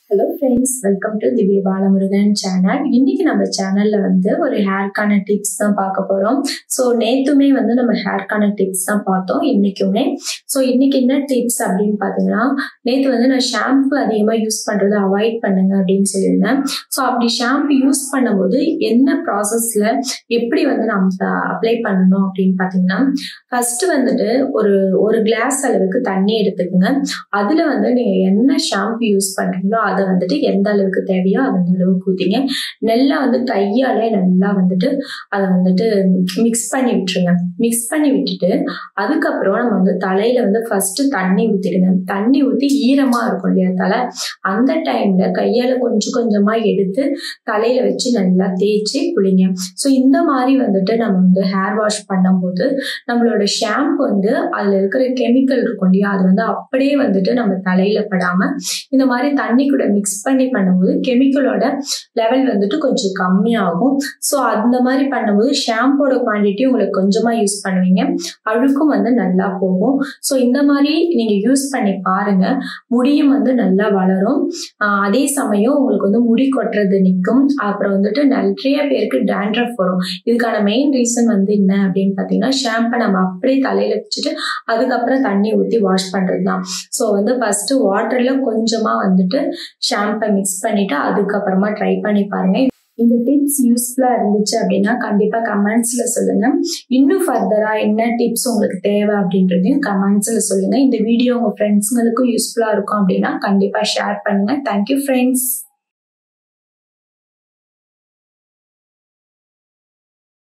hello friends welcome to திவ்ய Balamurugan channel இன்னைக்கு நம்ம சேனல்ல வந்து ஒரு ஹேர்க்கான டிப்ஸ் தான் பார்க்க போறோம் ஸோ நேத்துமே வந்து நம்ம ஹேர்க்கான டிப்ஸ் தான் பார்த்தோம் இன்னைக்குமே ஸோ இன்னைக்கு என்ன டிப்ஸ் அப்படின்னு பார்த்தீங்கன்னா நேற்று வந்து நான் ஷாம்பு அதிகமாக யூஸ் பண்றதை அவாய்ட் பண்ணுங்க அப்படின்னு சொல்லியிருந்தேன் ஸோ அப்படி ஷாம்பு யூஸ் பண்ணும்போது என்ன ப்ராசஸ்ல எப்படி வந்து நம்ம அப்ளை பண்ணணும் அப்படின்னு பார்த்தீங்கன்னா ஃபர்ஸ்ட் வந்துட்டு ஒரு ஒரு கிளாஸ் அளவுக்கு தண்ணி எடுத்துக்கோங்க அதுல வந்து நீங்க என்ன ஷாம்பு யூஸ் பண்றீங்களோ அதை வந்துட்டு எந்த அளவுக்கு தேவையோ அந்த அளவுக்கு ஊத்திங்க நல்லா வந்து கையாலே நல்லா வந்துட்டு அதை வந்துட்டு மிக்ஸ் பண்ணி விட்டுருங்க மிக்ஸ் பண்ணி விட்டுட்டு அதுக்கப்புறம் நம்ம வந்து தலையில வந்து ஃபர்ஸ்ட் தண்ணி ஊத்திடுங்க தண்ணி ஊத்தி ஈரமா இருக்கும் இல்லையா தலை அந்த டைம்ல கையால கொஞ்சம் கொஞ்சமா எடுத்து தலையில வச்சு நல்லா தேய்ச்சி குளிங்க ஸோ இந்த மாதிரி வந்துட்டு நம்ம வந்து ஹேர் வாஷ் பண்ணும்போது நம்மளோட ஷாம்பு வந்து அதுல இருக்கிற கெமிக்கல் இருக்கும் இல்லையா அது வந்து அப்படியே வந்துட்டு நம்ம தலையில படாம இந்த மாதிரி தண்ணி கூட மிக்ஸ் பண்ணி பண்ணும்போது கெமிக்கலோட லெவல் வந்துட்டு கொஞ்சம் கம்மியாகும் ஸோ அந்த மாதிரி பண்ணும்போது ஷாம்போட குவான்டிட்டி உங்களுக்கு கொஞ்சமா யூஸ் பண்ணுவீங்க அழுக்கும் வந்து நல்லா போகும் ஸோ இந்த மாதிரி நீங்க யூஸ் பண்ணி பாருங்க முடியும் வந்து நல்லா வளரும் ஆஹ் அதே சமயம் உங்களுக்கு வந்து முடி கொட்டுறது நிற்கும் அப்புறம் வந்துட்டு நிறைய பேருக்கு டேண்ட்ரஃப் வரும் இதுக்கான மெயின் ரீசன் வந்து என்ன அப்படின்னு பார்த்தீங்கன்னா ஷாம்பை நம்ம அப்படியே தலையில வச்சுட்டு அதுக்கப்புறம் தண்ணி ஊற்றி வாஷ் பண்ணுறது தான் ஸோ வந்து ஃபர்ஸ்ட் வாட்டர்ல கொஞ்சமா வந்துட்டு ஷாம்பை மிக்ஸ் பண்ணிட்டு அதுக்கப்புறமா ட்ரை பண்ணி பாருங்க இந்த டிப்ஸ் யூஸ்ஃபுல்லா இருந்துச்சு அப்படின்னா கண்டிப்பா கமெண்ட்ஸ்ல சொல்லுங்க இன்னும் ஃபர்தரா என்ன டிப்ஸ் உங்களுக்கு தேவை அப்படின்றதையும் கமெண்ட்ஸ்ல சொல்லுங்க இந்த வீடியோ உங்க ஃப்ரெண்ட்ஸுங்களுக்கும் யூஸ்ஃபுல்லா இருக்கும் அப்படின்னா கண்டிப்பா ஷேர் பண்ணுங்க தேங்க்யூ ஃப்ரெண்ட்ஸ்